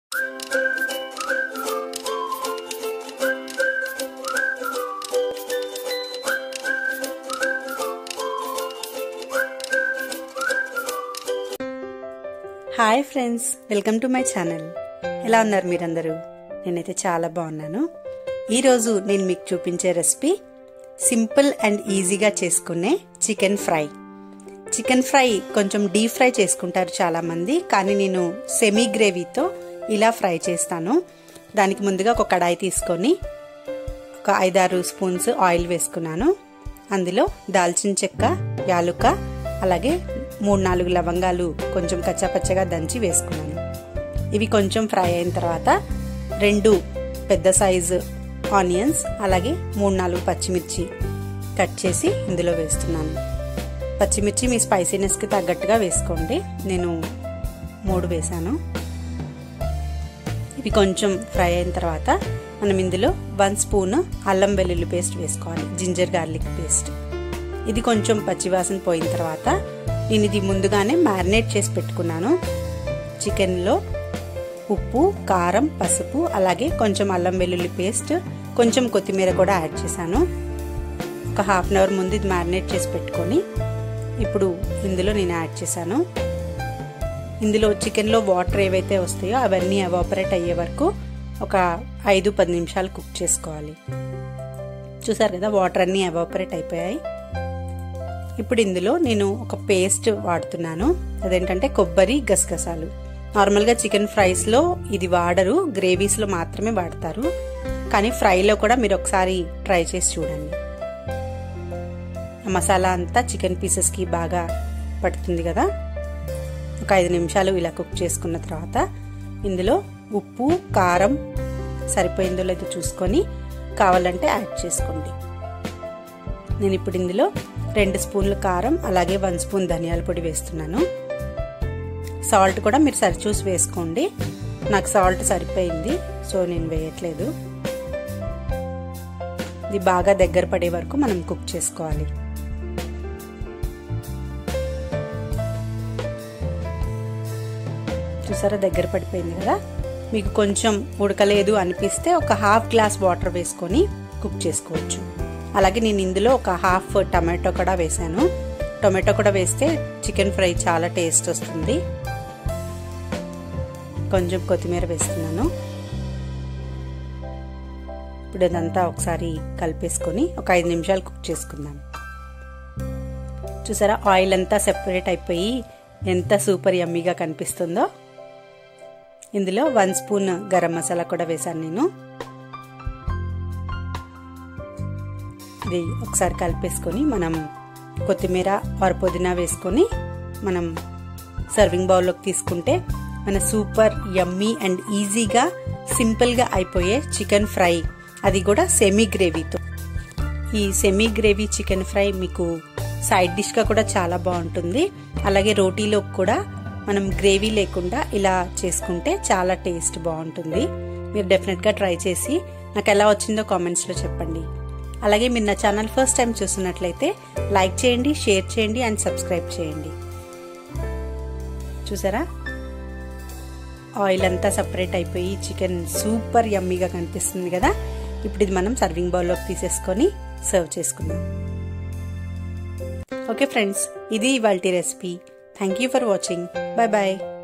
hi friends welcome to my channel ఎలా ఉన్నారు మీరందరూ నేనైతే చాలా బాగున్నాను ఈరోజు నేను మీకు చూపించే రెసిపీ సింపుల్ అండ్ ఈజీగా చేసుకునే చికెన్ ఫ్రై చికెన్ ఫ్రై కొంచెం డీప్ ఫ్రై చేసుకుంటారు చాలామంది కానీ నేను సెమీ గ్రేవీతో ఇలా ఫ్రై చేస్తాను దానికి ముందుగా ఒక కడాయి తీసుకొని ఒక ఐదారు స్పూన్స్ ఆయిల్ వేసుకున్నాను అందులో దాల్చిన చెక్క యాలుక అలాగే మూడు నాలుగు లవంగాలు కొంచెం కచ్చాపచ్చగా దంచి వేసుకున్నాను ఇవి కొంచెం ఫ్రై అయిన తర్వాత రెండు పెద్ద సైజు ఆనియన్స్ అలాగే మూడు నాలుగు పచ్చిమిర్చి కట్ చేసి ఇందులో వేస్తున్నాను పచ్చిమిర్చి మీ స్పైసీనెస్కి తగ్గట్టుగా వేసుకోండి నేను మూడు వేసాను ఇవి కొంచెం ఫ్రై అయిన తర్వాత మనం ఇందులో వన్ స్పూన్ అల్లం వెల్లుల్లి పేస్ట్ వేసుకోవాలి జింజర్ గార్లిక్ పేస్ట్ ఇది కొంచెం పచ్చివాసన పోయిన తర్వాత నేను ఇది ముందుగానే మ్యారినేట్ చేసి పెట్టుకున్నాను చికెన్లో ఉప్పు కారం పసుపు అలాగే కొంచెం అల్లం వెల్లుల్లి పేస్ట్ కొంచెం కొత్తిమీర కూడా యాడ్ చేశాను ఒక హాఫ్ అన్ అవర్ ముందు ఇది మ్యారినేట్ చేసి పెట్టుకొని ఇప్పుడు ఇందులో నేను యాడ్ చేశాను ఇందులో చికెన్లో వాటర్ ఏవైతే వస్తాయో అవన్నీ ఎవాపరేట్ అయ్యే వరకు ఒక ఐదు పది నిమిషాలు కుక్ చేసుకోవాలి చూసారు కదా వాటర్ అన్నీ ఎవాపరేట్ అయిపోయాయి ఇప్పుడు ఇందులో నేను ఒక పేస్ట్ వాడుతున్నాను అదేంటంటే కొబ్బరి గసగసాలు నార్మల్గా చికెన్ ఫ్రైస్లో ఇది వాడరు గ్రేవీస్లో మాత్రమే వాడతారు కానీ ఫ్రైలో కూడా మీరు ఒకసారి ట్రై చేసి చూడండి మసాలా అంతా చికెన్ పీసెస్కి బాగా పడుతుంది కదా ఒక ఐదు నిమిషాలు ఇలా కుక్ చేసుకున్న తర్వాత ఇందులో ఉప్పు కారం సరిపోయిందో లేదో చూసుకొని కావాలంటే యాడ్ చేసుకోండి నేను ఇప్పుడు ఇందులో రెండు స్పూన్లు కారం అలాగే వన్ స్పూన్ ధనియాల పొడి వేస్తున్నాను సాల్ట్ కూడా మీరు సరిచూసి వేసుకోండి నాకు సాల్ట్ సరిపోయింది సో నేను వేయట్లేదు ఇది బాగా దగ్గర పడే వరకు మనం కుక్ చేసుకోవాలి చూసారా దగ్గర పడిపోయింది కదా మీకు కొంచెం ఉడకలేదు అనిపిస్తే ఒక హాఫ్ గ్లాస్ వాటర్ వేసుకొని కుక్ చేసుకోవచ్చు అలాగే నేను ఇందులో ఒక హాఫ్ టమాటో కూడా వేసాను టొమాటో కూడా వేస్తే చికెన్ ఫ్రై చాలా టేస్ట్ వస్తుంది కొంచెం కొత్తిమీర వేస్తున్నాను ఇప్పుడు ఇదంతా ఒకసారి కలిపేసుకొని ఒక ఐదు నిమిషాలు కుక్ చేసుకుందాం చూసారా ఆయిల్ అంతా సెపరేట్ అయిపోయి ఎంత సూపర్ యమ్మీగా కనిపిస్తుందో ఇందులో వన్ స్పూన్ గరం మసాలా కూడా వేశాను నేను ఇది ఒకసారి కలిపేసుకొని మనం కొత్తిమీర ఆర్ పుదీనా వేసుకొని మనం సర్వింగ్ బౌల్లోకి తీసుకుంటే మన సూపర్ యమ్మీ అండ్ ఈజీగా సింపుల్గా అయిపోయే చికెన్ ఫ్రై అది కూడా సెమీ గ్రేవీతో ఈ సెమీ గ్రేవీ చికెన్ ఫ్రై మీకు సైడ్ డిష్గా కూడా చాలా బాగుంటుంది అలాగే రోటీలో కూడా మనం గ్రేవీ లేకుండా ఇలా చేసుకుంటే చాలా టేస్ట్ బాగుంటుంది మీరు డెఫినెట్గా ట్రై చేసి నాకు ఎలా వచ్చిందో కామెంట్స్లో చెప్పండి అలాగే మీరు నా ఛానల్ ఫస్ట్ టైం చూస్తున్నట్లయితే లైక్ చేయండి షేర్ చేయండి అండ్ సబ్స్క్రైబ్ చేయండి చూసారా ఆయిల్ అంతా సపరేట్ అయిపోయి చికెన్ సూపర్ యమ్మీగా కనిపిస్తుంది కదా ఇప్పుడు ఇది మనం సర్వింగ్ బౌల్లోకి తీసేసుకొని సర్వ్ చేసుకుందాం ఓకే ఫ్రెండ్స్ ఇది ఇవాళ recipe thank you for watching bye bye